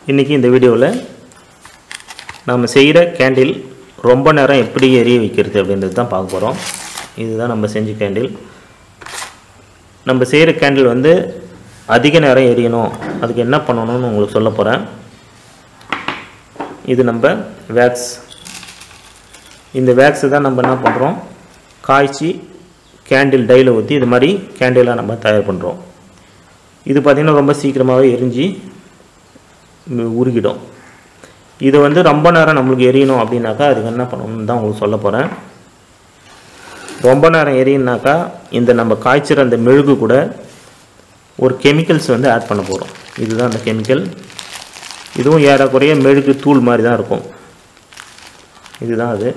இன்றைக்கி இந்த வீடியோவில் நம்ம செய்கிற கேண்டில் ரொம்ப நேரம் எப்படி எரிய வைக்கிறது அப்படின்றது தான் பார்க்க போகிறோம் இதுதான் நம்ம செஞ்ச கேண்டில் நம்ம செய்கிற கேண்டில் வந்து அதிக நேரம் எரியணும் அதுக்கு என்ன பண்ணணும்னு உங்களுக்கு சொல்ல போகிறேன் இது நம்ம வேக்ஸ் இந்த வேக்ஸை தான் நம்ம என்ன பண்ணுறோம் காய்ச்சி கேண்டில் டையில் ஊற்றி இது மாதிரி கேண்டிலாக நம்ம தயார் பண்ணுறோம் இது பார்த்திங்கன்னா ரொம்ப சீக்கிரமாகவே எரிஞ்சு உ- உருகிடும் இது வந்து ரொம்ப நேரம் நம்மளுக்கு எரியணும் அப்படின்னாக்கா அதுக்கு என்ன பண்ணணும்னு தான் உங்களுக்கு சொல்ல போகிறேன் ரொம்ப நேரம் எரியணுனாக்கா இந்த நம்ம காய்ச்சிற அந்த மெழுகு கூட ஒரு கெமிக்கல்ஸ் வந்து ஆட் பண்ண போகிறோம் இதுதான் அந்த கெமிக்கல் இதுவும் ஏறக்குறைய மெழுகு தூள் மாதிரி தான் இருக்கும் இதுதான் அது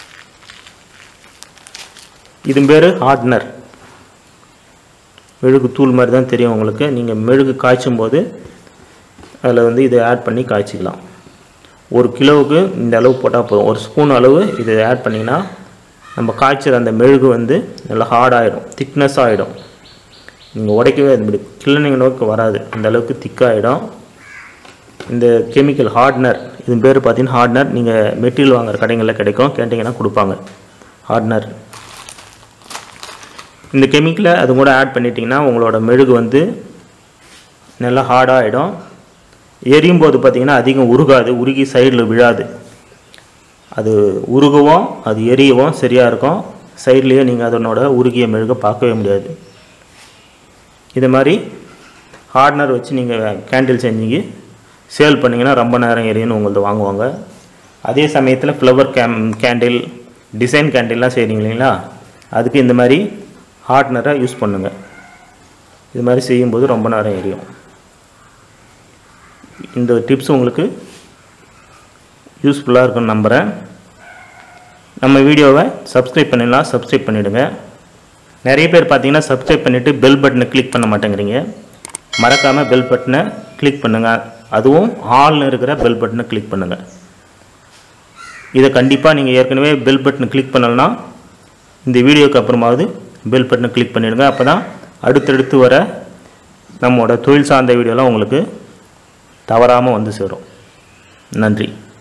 இது பேர் ஹார்ட்னர் மெழுகு தூள் மாதிரி தான் தெரியும் உங்களுக்கு நீங்கள் மெழுகு காய்ச்சும் போது அதில் வந்து இதை ஆட் பண்ணி காய்ச்சிக்கலாம் ஒரு கிலோவுக்கு இந்த அளவு போட்டால் போதும் ஒரு ஸ்பூன் அளவு இதை ஆட் பண்ணிங்கன்னா நம்ம காய்ச்சற அந்த மெழுகு வந்து நல்லா ஹார்டாகிடும் திக்னஸ் ஆகிடும் நீங்கள் உடைக்கவே அது இப்படி கிளனிங்க நோக்கு வராது அந்த அளவுக்கு திக்காகிடும் இந்த கெமிக்கல் ஹார்ட்னர் இது பேர் பார்த்தீங்கன்னா ஹார்ட்னர் நீங்கள் மெட்டீரியல் வாங்குற கடைகளில் கிடைக்கும் கேட்டிங்கன்னா கொடுப்பாங்க ஹார்ட்னர் இந்த கெமிக்கலை அது கூட ஆட் பண்ணிட்டீங்கன்னா உங்களோட மெழுகு வந்து நல்லா ஹார்டாகிடும் எரியும் போது பார்த்தீங்கன்னா அதிகம் உருகாது உருகி சைடில் விழாது அது உருகவும் அது எரியவும் சரியாக இருக்கும் சைட்லேயே நீங்கள் அதனோட உருகிய மெழுகை பார்க்கவே முடியாது இது மாதிரி ஹார்ட்னர் வச்சு நீங்கள் கேண்டில் செஞ்சீங்க சேல் பண்ணிங்கன்னா ரொம்ப நேரம் எரியும்னு உங்களது வாங்குவாங்க அதே சமயத்தில் ஃப்ளவர் கேம் கேண்டில் டிசைன் கேண்டில்லாம் செய்கிறீங்க இல்லைங்களா அதுக்கு இந்த மாதிரி ஹார்ட்னரை யூஸ் பண்ணுங்கள் இது மாதிரி செய்யும்போது ரொம்ப நேரம் எரியும் இந்த டிப்ஸ் உங்களுக்கு யூஸ்ஃபுல்லாக இருக்குன்னு நம்புகிறேன் நம்ம வீடியோவை சப்ஸ்கிரைப் பண்ணிடலாம் சப்ஸ்கிரைப் பண்ணிவிடுங்க நிறைய பேர் பார்த்தீங்கன்னா சப்ஸ்கிரைப் பண்ணிவிட்டு பெல் பட்டனை கிளிக் பண்ண மாட்டேங்கிறீங்க மறக்காமல் பெல் பட்டனை கிளிக் பண்ணுங்கள் அதுவும் ஆல்னு இருக்கிற பெல் பட்டனை கிளிக் பண்ணுங்கள் இதை கண்டிப்பாக நீங்கள் ஏற்கனவே பெல் பட்டனை கிளிக் பண்ணலன்னா இந்த வீடியோக்கு அப்புறமாவது பெல் பட்டனை கிளிக் பண்ணிடுங்க அப்போ தான் அடுத்தடுத்து வர நம்மளோட தொழில் சார்ந்த வீடியோலாம் உங்களுக்கு தவறாமல் வந்து சேரும் நன்றி